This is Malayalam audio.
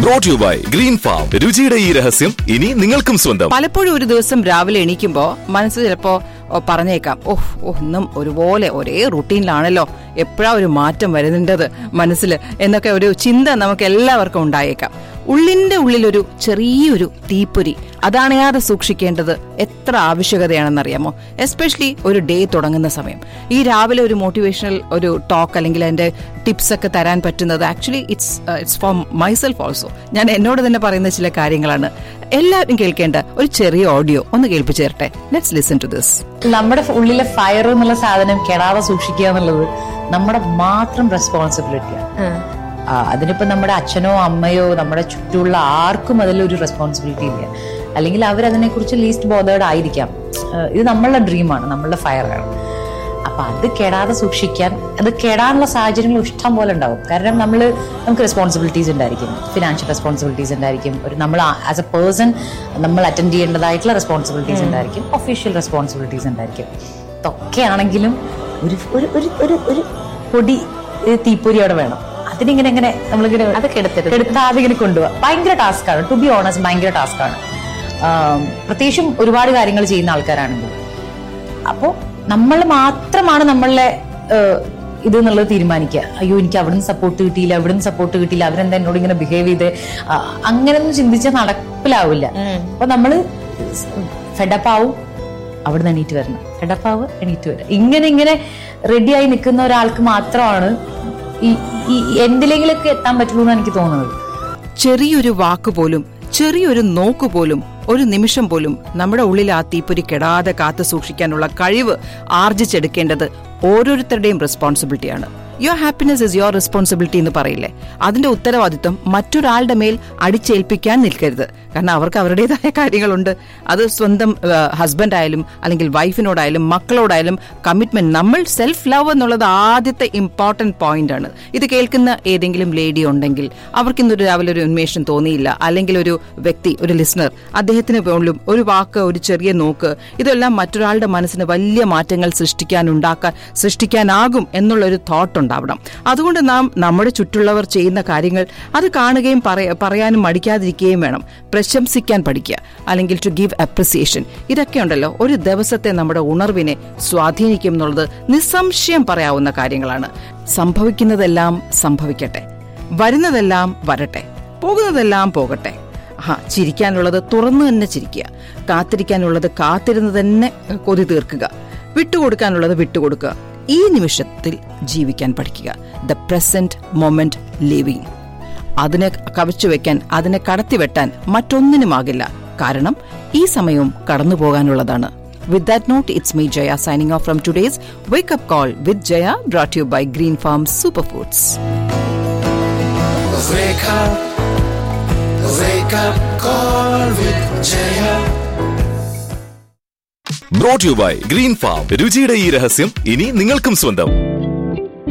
Brought you by Green Farm രുചിയുടെ ഈ രഹസ്യം ഇനി നിങ്ങൾക്കും സ്വന്തം പലപ്പോഴും ഒരു ദിവസം രാവിലെ എണീക്കുമ്പോ മനസ്സ് ചിലപ്പോ ഓ, പറഞ്ഞേക്കാം ഓഹ് ഓഹ് ഇന്നും ഒരുപോലെ ഒരേ റുട്ടീനിലാണല്ലോ എപ്പോഴാ ഒരു മാറ്റം വരുന്നുണ്ടത് മനസ്സിൽ എന്നൊക്കെ ഒരു ചിന്ത നമുക്ക് എല്ലാവർക്കും ഉണ്ടായേക്കാം ഉള്ളിന്റെ ഉള്ളിലൊരു ചെറിയൊരു തീപ്പൊരി അതണയാതെ സൂക്ഷിക്കേണ്ടത് എത്ര ആവശ്യകതയാണെന്നറിയാമോ എസ്പെഷ്യലി ഒരു ഡേ തുടങ്ങുന്ന സമയം ഈ രാവിലെ ഒരു മോട്ടിവേഷണൽ ഒരു ടോക്ക് അല്ലെങ്കിൽ അതിന്റെ ടിപ്സ് ഒക്കെ തരാൻ പറ്റുന്നത് actually it's it's for myself also ഞാൻ എന്നോട് തന്നെ പറയുന്ന ചില കാര്യങ്ങളാണ് എല്ലാവരും കേൾക്കേണ്ട ഒരു ചെറിയ ഓഡിയോ ഒന്ന് കേൾപ്പിച്ചു തരട്ടെ ലെറ്റ്സ് ലിസൺ ടു ദിസ് നമ്മുടെ ഉള്ളിലെ ഫയർ എന്നുള്ള സാധനം കെടാതെ സൂക്ഷിക്കുക എന്നുള്ളത് നമ്മുടെ മാത്രം റെസ്പോൺസിബിലിറ്റിയാണ് ആ, അതിനിപ്പോ നമ്മുടെ അച്ഛനോ അമ്മയോ നമ്മുടെ ചുറ്റുമുള്ള ആർക്കും അതിലൊരു റെസ്പോൺസിബിലിറ്റി ഇല്ല അല്ലെങ്കിൽ അവരതിനെ കുറിച്ച് ലീസ്റ്റ് ബോധേഡ് ആയിരിക്കാം ആ, ഇത് നമ്മളുടെ ഡ്രീമാണ് നമ്മളുടെ ഫയറാണ് അപ്പൊ അത് കെടാതെ സൂക്ഷിക്കാൻ അത് കെടാനുള്ള സാഹചര്യങ്ങൾ ഇഷ്ടം പോലെ ഉണ്ടാവും കാരണം നമ്മൾ നമുക്ക് റെസ്പോൺസിബിലിറ്റീസ് ഉണ്ടായിരിക്കും ഫിനാൻഷ്യൽ റെസ്പോൺസിബിലിറ്റീസ് ഉണ്ടായിരിക്കും ഒരു നമ്മൾ ആസ് എ പേഴ്സൺ നമ്മൾ അറ്റൻഡ് ചെയ്യേണ്ടതായിട്ടുള്ള റെസ്പോൺസിബിലിറ്റീസ് ഉണ്ടായിരിക്കും ഒഫീഷ്യൽ റെസ്പോൺസിബിലിറ്റീസ് ഉണ്ടായിരിക്കും ഇതൊക്കെ ആണെങ്കിലും ഒരു ഒരു ഒരു ഒരു ഒരു പൊടി ഏ, തീപ്പൊരി അവിടെ വേണം അതിനിങ്ങനെ ഇങ്ങനെ നമ്മളിങ്ങനെ അത് കെടുത്തരുത് കെടുത്താതെ ഇങ്ങനെ കൊണ്ടുപോകാം ഭയങ്കര ടാസ്ക്കാണ് ടു ബി ഓണസ്റ്റ് ഭയങ്കര ടാസ്ക്കാണ് പ്രത്യേകിച്ചും ഒരുപാട് കാര്യങ്ങൾ ചെയ്യുന്ന ആൾക്കാരാണെങ്കിൽ അപ്പോ നമ്മൾ മാത്രമാണ് നമ്മളെ ഏഹ്, ഇത് എന്നുള്ളത് തീരുമാനിക്കുക അയ്യോ എനിക്ക് അവിടുന്ന് സപ്പോർട്ട് കിട്ടിയില്ല അവിടുന്ന് സപ്പോർട്ട് കിട്ടിയില്ല അവരെന്താ എന്നോട് ഇങ്ങനെ ബിഹേവ് ചെയ്ത് ആ, അങ്ങനെയൊന്നും ചിന്തിച്ചാൽ നടപ്പിലാവില്ല അപ്പൊ നമ്മള് ഫെഡപ്പ് ആവും അവിടുന്ന് എണീറ്റ് വരണം ഫെഡപ്പ് ആവുക എണീറ്റ് വരിക ഇങ്ങനെ ഇങ്ങനെ റെഡിയായി നിൽക്കുന്ന ഒരാൾക്ക് മാത്രമാണ് ഈ ഈ എന്തിലെങ്കിലൊക്കെ എത്താൻ പറ്റുള്ളൂ എന്ന് എനിക്ക് തോന്നുന്നത് ചെറിയൊരു വാക്ക് പോലും ചെറിയൊരു നോക്ക് പോലും ഒരു നിമിഷം പോലും നമ്മുടെ ഉള്ളിൽ ആ തീപ്പൊരി കെടാതെ കാത്തു സൂക്ഷിക്കാനുള്ള കഴിവ് ആർജിച്ചെടുക്കേണ്ടത് ഓരോരുത്തരുടെയും റെസ്പോൺസിബിലിറ്റിയാണ് your happiness is your responsibility എന്ന് പറയില്ലേ അതിന്റെ ഉത്തരവാദിത്വം മറ്റൊരാളുടെ മേൽ അടിച്ചേൽപ്പിക്കാൻ നിൽക്കരുത് കാരണം അവർക്ക് അവരുടേതായ കാര്യങ്ങളുണ്ട് അത് സ്വന്തം ഹസ്ബൻഡ് ആയാലും അല്ലെങ്കിൽ വൈഫിനോടായാലും മക്കളോടായാലും കമ്മിറ്റ്മെന്റ് നമ്മൾ സെൽഫ് ലവ് എന്നുള്ളത് ആദ്യത്തെ ഇമ്പോർട്ടന്റ് പോയിന്റ് ആണ് ഇത് കേൾക്കുന്ന ഏതെങ്കിലും ലേഡി ഉണ്ടെങ്കിൽ അവർക്ക് ഇന്നൊരു രാവിലെ ഒരു ഉന്മേഷം തോന്നിയില്ല അല്ലെങ്കിൽ ഒരു വ്യക്തി ഒരു ലിസണർ അദ്ദേഹത്തിന് പോലും ഒരു വാക്ക് ഒരു ചെറിയ നോക്ക് ഇതെല്ലാം മറ്റൊരാളുടെ മനസ്സിന് വലിയ മാറ്റങ്ങൾ സൃഷ്ടിക്കാൻ ഉണ്ടാക്കാൻ സൃഷ്ടിക്കാനാകും എന്നുള്ള ഒരു തോട്ട് ഉണ്ടാവണം അതുകൊണ്ട് നാം നമ്മുടെ ചുറ്റുള്ളവർ ചെയ്യുന്ന കാര്യങ്ങൾ അത് കാണുകയും പറയ- പറയാനും മടിക്കാതിരിക്കുകയും വേണം പ്രശംസിക്കാൻ പഠിക്കുക അല്ലെങ്കിൽ ടു ഗീവ് അപ്രിസിയേഷൻ ഇതൊക്കെ ഉണ്ടല്ലോ ഒരു ദിവസത്തെ നമ്മുടെ ഉണർവിനെ സ്വാധീനിക്കും എന്നുള്ളത് നിസ്സംശയം പറയാവുന്ന കാര്യങ്ങളാണ് സംഭവിക്കുന്നതെല്ലാം സംഭവിക്കട്ടെ വരുന്നതെല്ലാം വരട്ടെ പോകുന്നതെല്ലാം പോകട്ടെ ആ ചിരിക്കാനുള്ളത് തുറന്നു തന്നെ ചിരിക്കുക കാത്തിരിക്കാനുള്ളത് കാത്തിരുന്ന് തന്നെ കൊതി തീർക്കുക വിട്ടുകൊടുക്കാനുള്ളത് വിട്ടുകൊടുക്കുക ഈ നിമിഷത്തിൽ ജീവിക്കാൻ പഠിക്കുക ദ പ്രസന്റ് മൊമെന്റ് ലിവിങ് അതിനെ കവച്ചു വെക്കാൻ അതിനെ കടത്തിവെട്ടാൻ മറ്റൊന്നിനുമാകില്ല കാരണം ഈ സമയവും കടന്നു പോകാനുള്ളതാണ് with that note it's me Jaya signing off from today's wake up call with Jaya brought you by Green Farm super foods Wake up, wake up, call with Jaya. Brought you by Green Farm രുചിയുടെ ഈ രഹസ്യം ഇനി നിങ്ങൾക്കും സ്വന്തം